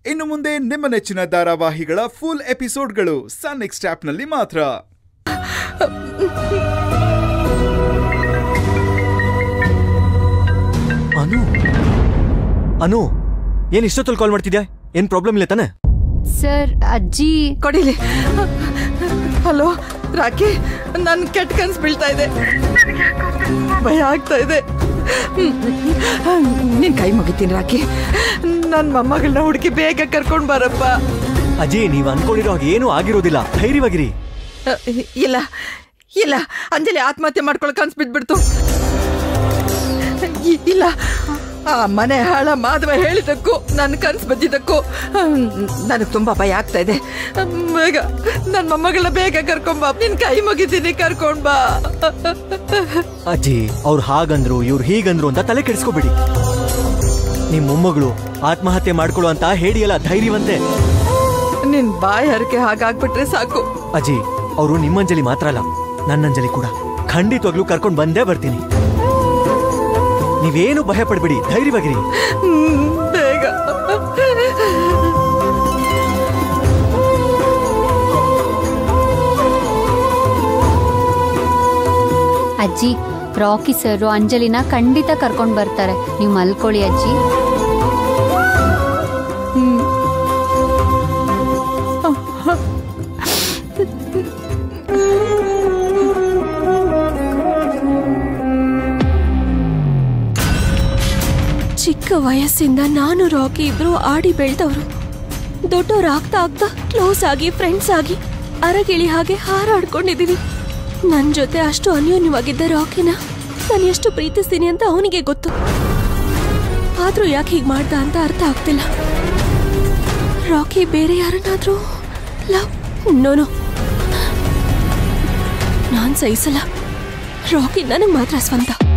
ಇನ್ನು ಮುಂದೆ ನಿಮ್ಮ ನೆಚ್ಚಿನ ಧಾರಾವಾಹಿಗಳ ಫುಲ್ ಎಪಿಸೋಡ್ಗಳು ಸನ್ ನೆಕ್ಸ್ಟ್ ಆಪ್ನಲ್ಲಿ ಮಾತ್ರ ಅನು ಅನು ಏನ್ ಇಷ್ಟೊತ್ತಲ್ಲಿ ಕಾಲ್ ಮಾಡ್ತಿದ್ಯಾ ಏನ್ ಪ್ರಾಬ್ಲಮ್ ಇಲ್ಲ ತಾನೆ ಸರ್ ಅಜ್ಜಿ ಕೊಡಿಲಿ ಹಲೋ ರಾಕಿ ನನ್ ಕೆಟ್ಟ ಕನ್ಸ್ ಬೀಳ್ತಾ ಇದೆ ಭಯ ಆಗ್ತಾ ಇದೆ ನಿನ್ ಕೈ ಮುಗಿತೀನಿ ರಾಕಿ ನನ್ ಮೊಮ್ಮಗಳನ್ನ ಹುಡುಕಿ ಬೇಗ ಕರ್ಕೊಂಡ್ ಬರಪ್ಪ ಅಜಯ್ ನೀವ್ ಅನ್ಕೊಂಡಿರೋ ಹಾಗೆ ಏನೂ ಆಗಿರೋದಿಲ್ಲ ಧೈರ್ಯವಾಗಿರಿ ಅ, ಇಲ್ಲ ಇಲ್ಲ ಅಂಜಲಿ ಆತ್ಮಹತ್ಯೆ ಮಾಡ್ಕೊಳ್ಳೋ ಕನ್ಸ್ ಬಿದ್ಬಿಡ್ತು ಇ- ಇಲ್ಲ ಆ ಮನೆ ಹಾಳ ಮಾಧವ ಹೇಳಿದಕ್ಕೂ ನನ್ನ ಕನ್ಸು ಬಂದಿದ್ದಕ್ಕೂ ನನಗೆ ತುಂಬಾ ಭಯ ಆಗ್ತಾ ಇದೆ ಬೇಗ ನನ್ನ ಮೊಮ್ಮಗಳನ್ನ ಬೇಗ ಕರ್ಕೊಂಬಾ ನಿನ್ ಕೈ ಮುಗಿತೀನಿ ಕರ್ಕೊಂಡ್ ಬಾ ಅಜ್ಜಿ ಅವ್ರು ಹಾಗಂದ್ರು ಇವ್ರು ಹೀಗಂದ್ರು ಅಂತ ತಲೆ ಕೆಡಿಸ್ಕೋಬಿಡಿ ನಿಮ್ ಮೊಮ್ಮಗಳು ಆತ್ಮಹತ್ಯೆ ಮಾಡ್ಕೊಳ್ಳೋ ಅಂತ ಹೇಳಿಯಲ್ಲ ಧೈರ್ಯವಂತೆ ನಿನ್ ಬಾಯಿ ಹರಕೆ ಹಾಗಾಗ್ಬಿಟ್ರೆ ಸಾಕು ಅಜ್ಜಿ ಅವರು ನಿಮ್ಮಂಜಲಿ ಮಾತ್ರ ಅಲ್ಲ ನನ್ನಂಜಲಿ ಕೂಡ ಖಂಡಿತವಾಗ್ಲೂ ಕರ್ಕೊಂಡ್ ಬಂದೇ ಬರ್ತೀನಿ ನೀವೇನು ಭಯ ಪಡ್ಬೇಡಿ ಧೈರ್ಯವಾಗಿರಿ ಹ್ಮ್, ಬೇಗ ಅಜ್ಜಿ ರಾಕಿ ಸರ್ ಅಂಜಲಿನ ಖಂಡಿತ ಕರ್ಕೊಂಡ್ ಬರ್ತಾರೆ ನೀವು ಮಲ್ಕೊಳ್ಳಿ ಅಜ್ಜಿ ಚಿಕ್ಕ ವಯಸ್ಸಿಂದ ನಾನು ರಾಕಿ ಇಬ್ರು ಆಡಿ ಬೆಳೆದವರು ದೊಡ್ಡವರಾಗ್ತಾ ಆಗ್ತಾ ಕ್ಲೋಸ್ ಆಗಿ ಫ್ರೆಂಡ್ಸ್ ಆಗಿ ಅರಗಿಳಿ ಹಾಗೆ ಹಾರಾಡ್ಕೊಂಡಿದೀವಿ ನನ್ ಜೊತೆ ಅಷ್ಟು ಅನ್ಯೋನ್ಯವಾಗಿದ್ದ ರಾಕಿನ ನಾನು ಎಷ್ಟು ಪ್ರೀತಿಸ್ತೀನಿ ಅಂತ ಅವನಿಗೆ ಗೊತ್ತು ಆದ್ರೂ ಯಾಕೆ ಹೀಗೆ ಮಾಡ್ದ ಅಂತ ಅರ್ಥ ಆಗ್ತಿಲ್ಲ ರಾಕಿ ಬೇರೆ ಯಾರನ್ನಾದ್ರೂ ಲವ್ ನೋನು ನಾನ್ ಸಹಿಸಲ್ಲ ರಾಕಿ ನನಗೆ ಮಾತ್ರ ಸ್ವಂತ